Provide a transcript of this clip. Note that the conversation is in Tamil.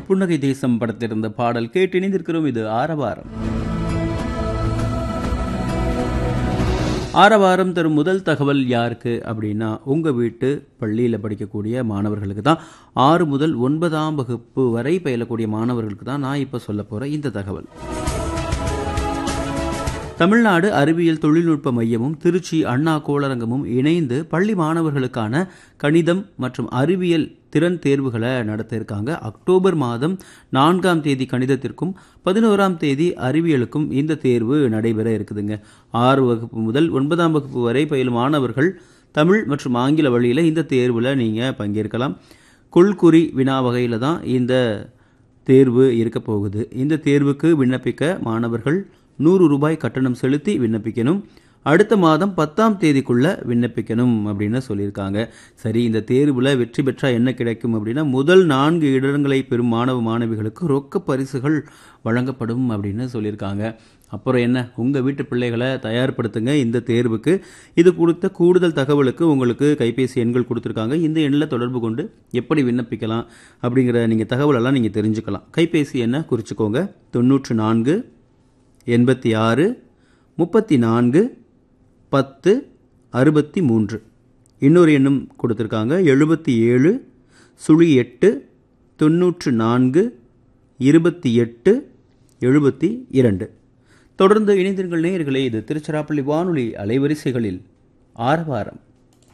புன்னகை தேசம் படத்திலிருந்த பாடல் கேட்டு இணைந்திருக்கிறோம் இது ஆரவாரம் ஆரவாரம் தரும் முதல் தகவல் யாருக்கு அப்படின்னா உங்கள் வீட்டு பள்ளியில் படிக்கக்கூடிய மாணவர்களுக்கு தான் ஆறு முதல் ஒன்பதாம் வகுப்பு வரை பயிலக்கூடிய மாணவர்களுக்கு தான் நான் இப்போ சொல்ல போகிற இந்த தகவல் தமிழ்நாடு அறிவியல் தொழில்நுட்ப மையமும் திருச்சி அண்ணா கோளரங்கமும் இணைந்து பள்ளி மாணவர்களுக்கான கணிதம் மற்றும் அறிவியல் திறன் தேர்வுகளை நடத்த இருக்காங்க அக்டோபர் மாதம் நான்காம் தேதி கணிதத்திற்கும் பதினோராம் தேதி அறிவியலுக்கும் இந்த தேர்வு நடைபெற இருக்குதுங்க ஆறு வகுப்பு முதல் ஒன்பதாம் வகுப்பு வரை பயிலும் மாணவர்கள் தமிழ் மற்றும் ஆங்கில வழியில் இந்த தேர்வில் நீங்கள் பங்கேற்கலாம் கொள்குறி வினா வகையில் தான் இந்த தேர்வு இருக்க போகுது இந்த தேர்வுக்கு விண்ணப்பிக்க மாணவர்கள் நூறு ரூபாய் கட்டணம் செலுத்தி விண்ணப்பிக்கணும் அடுத்த மாதம் பத்தாம் தேதிக்குள்ள விண்ணப்பிக்கணும் அப்படின்னு சொல்லியிருக்காங்க சரி இந்த தேர்வில் வெற்றி பெற்றால் என்ன கிடைக்கும் அப்படின்னா முதல் நான்கு இடங்களை பெறும் மாணவ மாணவிகளுக்கு ரொக்க பரிசுகள் வழங்கப்படும் அப்படின்னு சொல்லியிருக்காங்க அப்புறம் என்ன உங்கள் வீட்டு பிள்ளைகளை தயார்படுத்துங்க இந்த தேர்வுக்கு இது கொடுத்த கூடுதல் தகவலுக்கு உங்களுக்கு கைபேசி எண்கள் கொடுத்துருக்காங்க இந்த எண்ணில் தொடர்பு கொண்டு எப்படி விண்ணப்பிக்கலாம் அப்படிங்கிற நீங்கள் தகவலெல்லாம் நீங்கள் தெரிஞ்சுக்கலாம் கைபேசி எண்ணை குறிச்சிக்கோங்க தொண்ணூற்று நான்கு எண்பத்தி ஆறு முப்பத்தி நான்கு பத்து அறுபத்தி மூன்று இன்னொரு எண்ணும் கொடுத்துருக்காங்க எழுபத்தி ஏழு சுழி எட்டு தொண்ணூற்று நான்கு இருபத்தி எட்டு எழுபத்தி இரண்டு தொடர்ந்து இணைந்திருங்கள் நேயர்களே இது திருச்சிராப்பள்ளி வானொலி அலைவரிசைகளில் ஆரவாரம்